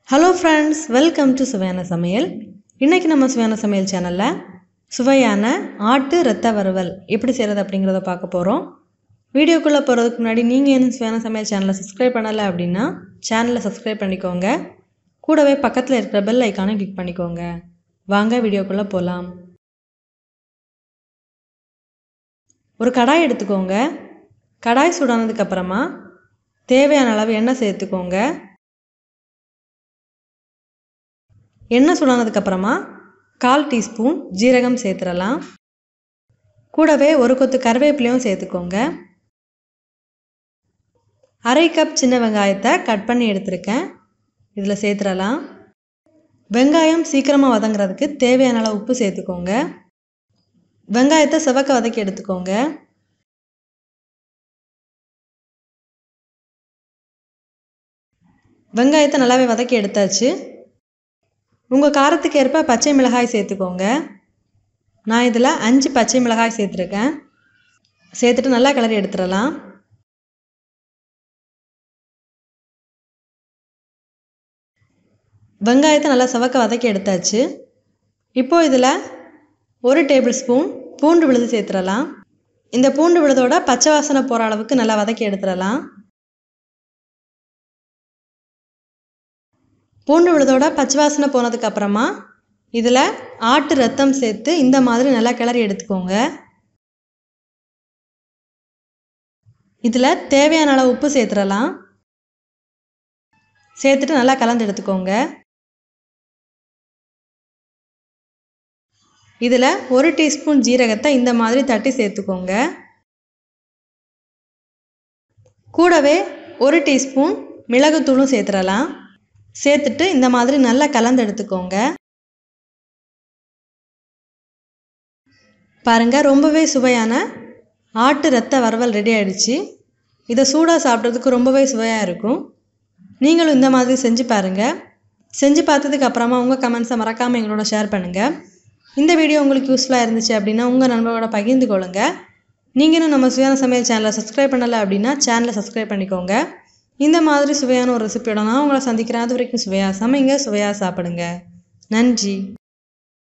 hello friends welcome to சுவையான சமையல் இன்றைக்கி நம்ம சுவையான சமையல் சேனலில் சுவையான ஆட்டு ரத்த வறுவல் எப்படி செய்கிறது அப்படிங்கிறத பார்க்க போகிறோம் வீடியோக்குள்ளே போகிறதுக்கு முன்னாடி நீங்கள் என்ன சுவையான சமையல் சேனலை சப்ஸ்கிரைப் பண்ணலை அப்படின்னா சேனலை சப்ஸ்கிரைப் பண்ணிக்கோங்க கூடவே பக்கத்தில் இருக்கிற பெல் ஐக்கானை கிளிக் பண்ணிக்கோங்க வாங்க வீடியோக்குள்ளே போகலாம் ஒரு கடாய் எடுத்துக்கோங்க கடாய் சூடானதுக்கப்புறமா தேவையான அளவு எண்ணெய் சேர்த்துக்கோங்க எண்ணெய் சூடானதுக்கப்புறமா கால் டீஸ்பூன் ஜீரகம் சேர்த்துடலாம் கூடவே ஒரு கொத்து கருவேப்பிலையும் சேர்த்துக்கோங்க அரை கப் சின்ன வெங்காயத்தை கட் பண்ணி எடுத்திருக்கேன் இதில் சேர்த்துடலாம் வெங்காயம் சீக்கிரமாக வதங்குறதுக்கு தேவையான அளவு உப்பு சேர்த்துக்கோங்க வெங்காயத்தை செவக்க வதக்கி எடுத்துக்கோங்க வெங்காயத்தை நல்லாவே வதக்கி எடுத்தாச்சு உங்கள் காரத்துக்கு ஏற்ப பச்சை மிளகாய் சேர்த்துக்கோங்க நான் இதில் அஞ்சு பச்சை மிளகாய் சேர்த்துருக்கேன் சேர்த்துட்டு நல்லா கிளறி எடுத்துடலாம் வெங்காயத்தை நல்லா சவக்க வதக்கி எடுத்தாச்சு இப்போது இதில் ஒரு டேபிள் ஸ்பூன் பூண்டு விழுது சேர்த்துடலாம் இந்த பூண்டு விழுதோட பச்சை வாசனை போகிற அளவுக்கு நல்லா வதக்கி எடுத்துடலாம் பூண்டு விழுதோட பச்சை வாசனை போனதுக்கு அப்புறமா இதில் ஆட்டு ரத்தம் சேர்த்து இந்த மாதிரி நல்லா கிளறி எடுத்துக்கோங்க இதில் தேவையான அளவு உப்பு சேர்த்துடலாம் சேர்த்துட்டு நல்லா கலந்து எடுத்துக்கோங்க இதில் ஒரு டீஸ்பூன் ஜீரகத்தை இந்த மாதிரி தட்டி சேர்த்துக்கோங்க கூடவே ஒரு டீஸ்பூன் மிளகுத்தூளும் சேர்த்துடலாம் சேர்த்துட்டு இந்த மாதிரி நல்லா கலந்து எடுத்துக்கோங்க பாருங்கள் ரொம்பவே சுவையான ஆட்டு ரத்த வறுவல் ரெடி ஆயிடுச்சு இதை சூடாக சாப்பிட்றதுக்கு ரொம்பவே சுவையாக இருக்கும் நீங்களும் இந்த மாதிரி செஞ்சு பாருங்கள் செஞ்சு பார்த்ததுக்கு அப்புறமா உங்கள் கமெண்ட்ஸை மறக்காமல் எங்களோட ஷேர் பண்ணுங்கள் இந்த வீடியோ உங்களுக்கு யூஸ்ஃபுல்லாக இருந்துச்சு அப்படின்னா உங்கள் நண்பர்களோட பகிர்ந்து கொள்ளுங்க நீங்கள் இன்னும் நம்ம சுவையான சமையல் சேனலை சப்ஸ்கிரைப் பண்ணலை அப்படின்னா சேனலை சப்ஸ்கிரைப் பண்ணிக்கோங்க இந்த மாதிரி சுவையான ஒரு ரெசிபியோட நான் உங்களை சந்திக்கிறேன் அது வரைக்கும் சுவையாக சமைங்க சுவையாக சாப்பிடுங்க நன்றி